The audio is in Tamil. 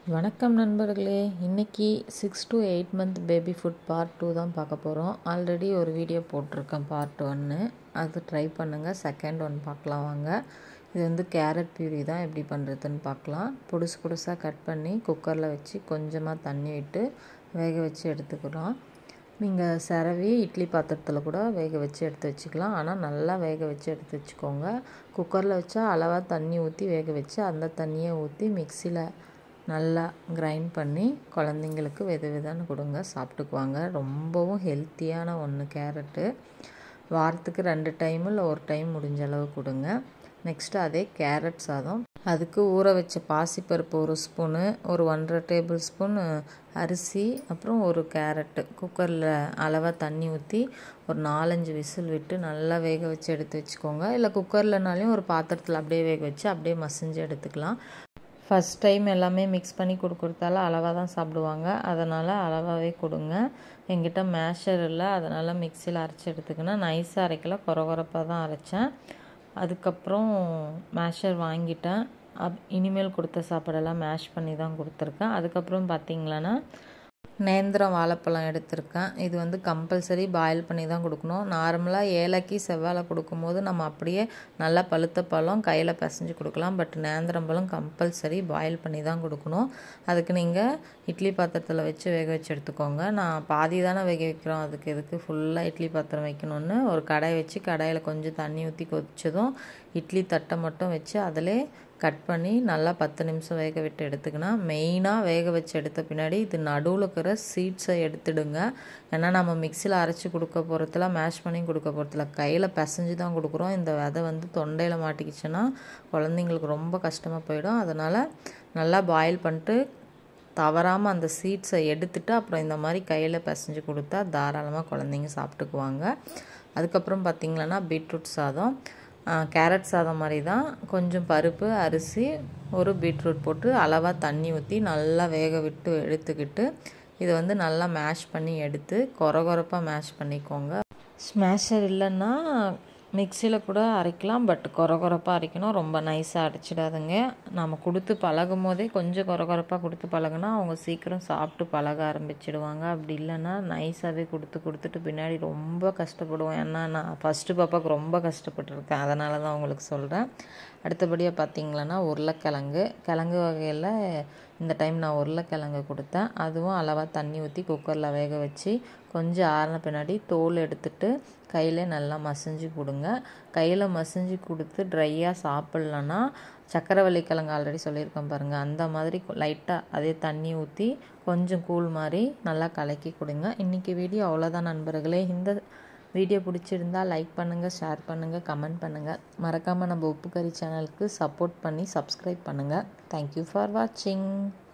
வணக்கம் நண்பர்களே இன்றைக்கி six to eight month baby food part two தான் பார்க்க போகிறோம் ஆல்ரெடி ஒரு வீடியோ போட்டிருக்கேன் பார்ட் ஒன்று அது ட்ரை பண்ணுங்கள் செகண்ட் ஒன் பார்க்கலாம் வாங்க இது வந்து கேரட் பியூரி தான் எப்படி பண்ணுறதுன்னு பார்க்கலாம் பொடுசு பொடுசாக கட் பண்ணி குக்கரில் வச்சு கொஞ்சமாக தண்ணி விட்டு வேக வச்சு எடுத்துக்கலாம் நீங்கள் சிரவி இட்லி பாத்திரத்தில் கூட வேக வச்சு எடுத்து வச்சுக்கலாம் ஆனால் நல்லா வேக வச்சு எடுத்து வச்சுக்கோங்க குக்கரில் வச்சா அளவாக தண்ணி ஊற்றி வேக வச்சு அந்த தண்ணியை ஊற்றி மிக்சியில் நல்லா கிரைண்ட் பண்ணி குழந்தைங்களுக்கு வித விதன்னு கொடுங்க சாப்பிட்டுக்குவாங்க ரொம்பவும் ஹெல்த்தியான ஒன்று கேரட்டு வாரத்துக்கு ரெண்டு டைம் இல்லை ஒரு டைம் முடிஞ்ச அளவு கொடுங்க நெக்ஸ்ட்டு அதே கேரட் சாதம் அதுக்கு ஊற வச்ச பாசிப்பருப்பு ஒரு ஸ்பூனு ஒரு ஒன்றரை டேபிள் ஸ்பூன் அரிசி அப்புறம் ஒரு கேரட்டு குக்கரில் அளவாக தண்ணி ஊற்றி ஒரு நாலஞ்சு விசில் விட்டு நல்லா வேக வச்சு எடுத்து வச்சுக்கோங்க இல்லை குக்கர்லனாலையும் ஒரு பாத்திரத்தில் அப்படியே வேக வச்சு அப்படியே மசிஞ்சு எடுத்துக்கலாம் ஃபஸ்ட் டைம் எல்லாமே மிக்ஸ் பண்ணி கொடுக்குறதால அளவாக தான் சாப்பிடுவாங்க அதனால் அளவாகவே கொடுங்க எங்கிட்ட மேஷர் இல்லை அதனால் மிக்சியில் அரைச்சி எடுத்துக்கினேன் நைஸாக அரைக்கல குறை குறைப்பாக தான் அரைச்சேன் அதுக்கப்புறம் மேஷர் வாங்கிட்டேன் அப் இனிமேல் கொடுத்த சாப்பாடெல்லாம் மேஷ் பண்ணி தான் கொடுத்துருக்கேன் அதுக்கப்புறம் பார்த்திங்களன்னா நேந்திரம் வாழைப்பழம் எடுத்திருக்கேன் இது வந்து கம்பல்சரி பாயில் பண்ணி தான் கொடுக்கணும் நார்மலாக ஏலக்கி செவ்வாழை கொடுக்கும்போது நம்ம அப்படியே நல்லா பழுத்த பழம் கையில் பிசைஞ்சு கொடுக்கலாம் பட் நேந்திரம் பழம் கம்பல்சரி பாயில் பண்ணி தான் கொடுக்கணும் அதுக்கு நீங்கள் இட்லி பாத்திரத்தில் வச்சு வேக வச்சு எடுத்துக்கோங்க நான் பாதி தானே வேக வைக்கிறோம் அதுக்கு எதுக்கு ஃபுல்லாக இட்லி பாத்திரம் வைக்கணும்னு ஒரு கடாயை வச்சு கடாயில் கொஞ்சம் தண்ணி ஊற்றி கொதிச்சதும் இட்லி தட்டை மட்டும் வச்சு அதிலே கட் பண்ணி நல்லா பத்து நிமிஷம் வேக விட்டு எடுத்துக்கினா மெயினாக வேக வச்சு எடுத்த பின்னாடி இது நடுவில் இருக்கிற சீட்ஸை எடுத்துடுங்க ஏன்னா நம்ம மிக்சியில் அரைச்சி கொடுக்க போகிறதுல மேஷ் பண்ணி கொடுக்க போகிறதுல கையில் பிசைஞ்சு தான் கொடுக்குறோம் இந்த விதை வந்து தொண்டையில் மாட்டிக்கிச்சுன்னா குழந்தைங்களுக்கு ரொம்ப கஷ்டமாக போயிடும் அதனால் நல்லா பாயில் பண்ணிட்டு தவறாமல் அந்த சீட்ஸை எடுத்துட்டு அப்புறம் இந்த மாதிரி கையில் பிசைஞ்சு கொடுத்தா தாராளமாக குழந்தைங்க சாப்பிட்டுக்குவாங்க அதுக்கப்புறம் பார்த்திங்களன்னா பீட்ரூட் சாதம் கேரட் சாதம் மாதிரி தான் கொஞ்சம் பருப்பு அரிசி ஒரு பீட்ரூட் போட்டு அளவாக தண்ணி ஊற்றி நல்லா வேக விட்டு எடுத்துக்கிட்டு இதை வந்து நல்லா மேஷ் பண்ணி எடுத்து கொர கொரப்பாக மேஷ் பண்ணிக்கோங்க ஸ்மேஷர் இல்லைன்னா மிக்சியில் கூட அரைக்கலாம் பட் கொர கொரப்பாக அரைக்கணும் ரொம்ப நைஸாக அரைச்சிடாதுங்க நம்ம கொடுத்து பழகும் போதே கொஞ்சம் கொர கொரப்பாக கொடுத்து பழகுனா அவங்க சீக்கிரம் சாப்பிட்டு பழக ஆரம்பிச்சிடுவாங்க அப்படி இல்லைன்னா நைஸாகவே கொடுத்து கொடுத்துட்டு பின்னாடி ரொம்ப கஷ்டப்படுவோம் ஏன்னா நான் ஃபஸ்ட்டு பாப்பாவுக்கு ரொம்ப கஷ்டப்பட்டுருக்கேன் அதனால தான் உங்களுக்கு சொல்கிறேன் அடுத்தபடியாக பார்த்திங்களன்னா உருளைக்கிழங்கு கிழங்கு வகையில் இந்த டைம் நான் உருளைக்கிழங்கு கொடுத்தேன் அதுவும் அளவாக தண்ணி ஊற்றி குக்கரில் வேக வச்சு கொஞ்சம் ஆறின பின்னாடி தோல் எடுத்துட்டு கையில் நல்லா மசிஞ்சு கொடுங்க கையில் மசிஞ்சு கொடுத்து ட்ரையாக சாப்பிட்லன்னா சக்கரவள்ளி கிழங்கு ஆல்ரெடி சொல்லியிருக்கேன் பாருங்கள் அந்த மாதிரி லைட்டாக அதே தண்ணி ஊற்றி கொஞ்சம் கூழ் மாதிரி நல்லா கலக்கி கொடுங்க இன்றைக்கி வீடியோ அவ்வளோதான் நண்பர்களே இந்த வீடியோ பிடிச்சிருந்தா லைக் பண்ணுங்கள் ஷேர் பண்ணுங்கள் கமெண்ட் பண்ணுங்கள் மறக்காமல் நம்ம உப்பு கறி சேனலுக்கு சப்போர்ட் பண்ணி சப்ஸ்கிரைப் பண்ணுங்கள் தேங்க்யூ ஃபார் வாட்சிங்